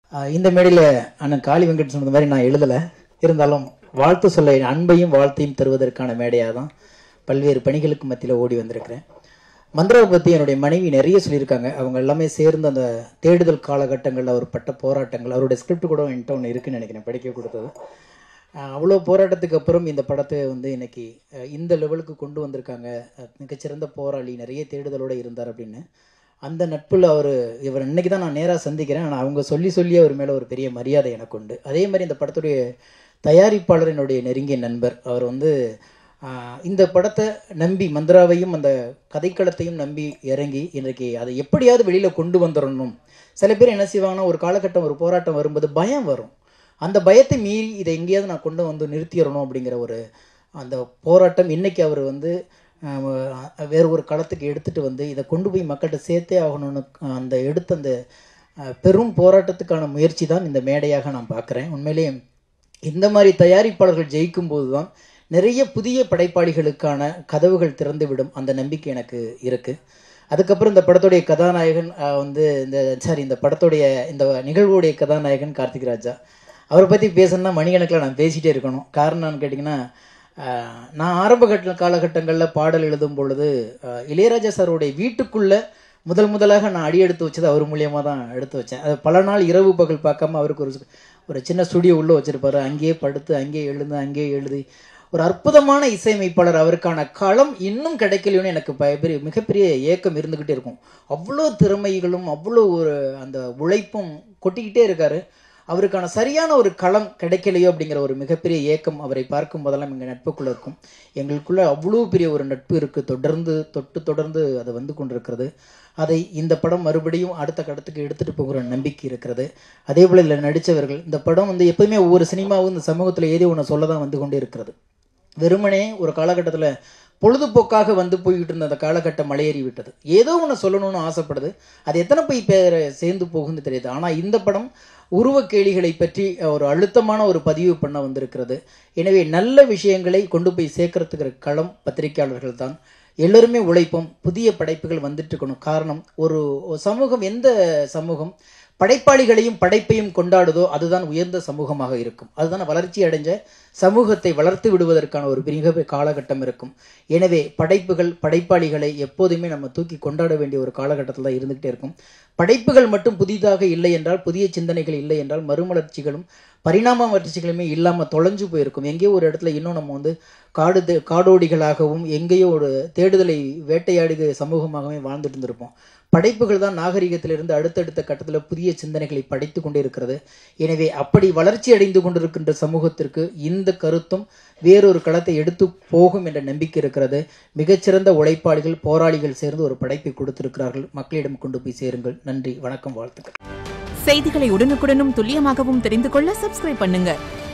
ஆஹ் இந்த மேடையில் அண்ணன் காளி வெங்கட் சொன்னது மாதிரி நான் எழுதலை இருந்தாலும் வாழ்த்து சொல்ல என் அன்பையும் வாழ்த்தையும் தருவதற்கான மேடையாக தான் பல்வேறு பணிகளுக்கு மத்தியில் ஓடி வந்திருக்கிறேன் மந்திராவை பற்றி என்னுடைய மனைவி நிறைய சொல்லியிருக்காங்க அவங்க எல்லாமே சேர்ந்து அந்த தேடுதல் காலகட்டங்களில் அவர் பட்ட போராட்டங்கள் அவருடைய ஸ்கிரிப்ட் கூட என்கிட்ட ஒன்று இருக்குன்னு நினைக்கிறேன் படிக்க கொடுத்தது ஆஹ் அவ்வளோ போராட்டத்துக்கு அப்புறம் இந்த படத்தை வந்து இன்னைக்கு அஹ் இந்த லெவலுக்கு கொண்டு வந்திருக்காங்க அஹ் மிகச்சிறந்த போராளி நிறைய தேடுதலோடு இருந்தார் அப்படின்னு அந்த நட்பில் அவர் இவர் இன்னைக்கு தான் நான் நேராக சந்திக்கிறேன் ஆனால் அவங்க சொல்லி சொல்லி அவர் மேலே ஒரு பெரிய மரியாதை எனக்கு உண்டு அதே மாதிரி இந்த படத்துடைய தயாரிப்பாளர் என்னுடைய நெருங்கிய நண்பர் அவர் வந்து ஆஹ் இந்த படத்தை நம்பி மந்திராவையும் அந்த கதைக்களத்தையும் நம்பி இறங்கி இன்றைக்கு அதை எப்படியாவது வெளியில் கொண்டு வந்துடணும் சில பேர் என்ன செய்வாங்கன்னா ஒரு காலகட்டம் ஒரு போராட்டம் வரும்போது பயம் வரும் அந்த பயத்தை மீறி இதை எங்கேயாவது நான் கொண்டு வந்து நிறுத்திடணும் அப்படிங்கிற ஒரு அந்த போராட்டம் இன்னைக்கு அவர் வந்து ஆஹ், வேறு ஒரு களத்துக்கு எடுத்துட்டு வந்து இதை கொண்டு போய் மக்கள்கிட்ட சேர்த்தே ஆகணும்னு அந்த எடுத்த அந்த ஆஹ், பெரும் போராட்டத்துக்கான முயற்சி தான் இந்த மேடையாக நான் பார்க்குறேன் உண்மையிலேயே இந்த மாதிரி தயாரிப்பாளர்கள் ஜெயிக்கும் போது தான் நிறைய புதிய படைப்பாளிகளுக்கான கதவுகள் திறந்துவிடும் அந்த நம்பிக்கை எனக்கு இருக்குது அதுக்கப்புறம் இந்த படத்துடைய கதாநாயகன் ஆஹ், வந்து இந்த சாரி இந்த படத்துடைய இந்த நிகழ்வுடைய கதாநாயகன் கார்த்திக் ராஜா அவரை பற்றி பேசணும்னா மணிக்கணக்கில் நான் பேசிகிட்டே இருக்கணும் காரணம் என்னன்னு கேட்டிங்கன்னா ஆஹ், நான் ஆரம்ப கட்ட காலகட்டங்களில் பாடல் எழுதும் பொழுது ஆஹ், இளையராஜா சாருடைய வீட்டுக்குள்ளே முதல் முதலாக நான் அடி எடுத்து வச்சது அவர் மூலியமாக தான் எடுத்து வச்சேன் அது பல நாள் இரவு பகல் பார்க்காம அவருக்கு ஒரு ஒரு சின்ன ஸ்டுடியோ உள்ளே வச்சிருப்பாரு அங்கேயே படுத்து அங்கேயே எழுந்து அங்கேயே எழுதி ஒரு அற்புதமான இசையமைப்பாளர் அவருக்கான களம் இன்னும் கிடைக்கலையோன்னு எனக்கு பயப்பெரிய மிகப்பெரிய ஏக்கம் இருந்துக்கிட்டே இருக்கும் அவ்வளோ திறமைகளும் அவ்வளோ ஒரு அந்த உழைப்பும் கொட்டிக்கிட்டே இருக்காரு அவருக்கான சரியான ஒரு களம் கிடைக்கலையோ அப்படிங்கிற ஒரு மிகப்பெரிய ஏக்கம் அவரை பார்க்கும் போதெல்லாம் எங்கள் நட்புக்குள்ள இருக்கும் எங்களுக்குள்ள அவ்வளோ பெரிய ஒரு நட்பு இருக்கு தொடர்ந்து தொட்டு தொடர்ந்து அது வந்து கொண்டிருக்கிறது அதை இந்த படம் மறுபடியும் அடுத்த கடத்துக்கு எடுத்துட்டு போகிற நம்பிக்கை இருக்கிறது அதே போல இதில் நடித்தவர்கள் இந்த படம் வந்து எப்பவுமே ஒவ்வொரு சினிமாவும் இந்த சமூகத்தில் ஏதோ ஒன்று சொல்ல தான் வந்து கொண்டே இருக்கிறது வெறுமனே ஒரு காலகட்டத்தில் பொழுதுபோக்காக வந்து போய்கிட்டு இருந்த அந்த காலகட்டம் மலையேறி விட்டது ஏதோ ஒன்று சொல்லணும்னு ஆசைப்படுது அது எத்தனை போய் பேர் சேர்ந்து போகும்னு தெரியுது ஆனால் இந்த படம் உருவக்கேளிகளை பற்றி ஒரு அழுத்தமான ஒரு பதிவு பண்ண வந்திருக்கிறது எனவே நல்ல விஷயங்களை கொண்டு போய் சேர்க்கறதுக்கு களம் பத்திரிகையாளர்கள் தான் எல்லோருமே உழைப்போம் புதிய படைப்புகள் வந்துட்டு இருக்கணும் காரணம் ஒரு ஒரு சமூகம் எந்த சமூகம் படைப்பாளிகளையும் படைப்பையும் கொண்டாடுதோ அதுதான் உயர்ந்த சமூகமாக இருக்கும் அதுதான் வளர்ச்சி அடைஞ்ச சமூகத்தை வளர்த்து விடுவதற்கான ஒரு மிக காலகட்டம் இருக்கும் எனவே படைப்புகள் படைப்பாளிகளை எப்போதுமே நம்ம தூக்கி கொண்டாட வேண்டிய ஒரு காலகட்டத்தில் தான் இருந்துகிட்டே இருக்கும் படைப்புகள் மட்டும் புதிதாக இல்லை என்றால் புதிய சிந்தனைகள் இல்லை என்றால் மறுமலர்ச்சிகளும் பரிணாம வளர்ச்சிகளுமே இல்லாமல் தொலைஞ்சு போயிருக்கும் எங்கேயோ ஒரு இடத்துல இன்னும் நம்ம வந்து காடு தே- காடோடிகளாகவும் எங்கேயோ ஒரு தேடுதலை வேட்டையாடுக சமூகமாகவே வாழ்ந்துட்டு இருந்திருப்போம் படைப்புகள் தான் நாகரிகத்திலிருந்து அடுத்தடுத்த கட்டத்தில் புதிய சிந்தனைகளை படைத்து கொண்டே இருக்கிறது எனவே அப்படி வளர்ச்சி அடைந்து கொண்டிருக்கின்ற சமூகத்திற்கு இந்த கருத்தும் வேறொரு களத்தை எடுத்து போகும் என்ற நம்பிக்கை இருக்கிறது மிகச்சிறந்த உழைப்பாளிகள் போராளிகள் சேர்ந்து ஒரு படைப்பை கொடுத்திருக்கிறார்கள் மக்களிடம் கொண்டு போய் சேருங்கள் நன்றி வணக்கம் வாழ்த்துக்கள் செய்திகளை உடனுக்குடனும் துல்லியமாகவும் தெரிந்து கொள்ள சப்ஸ்கிரைப் பண்ணுங்க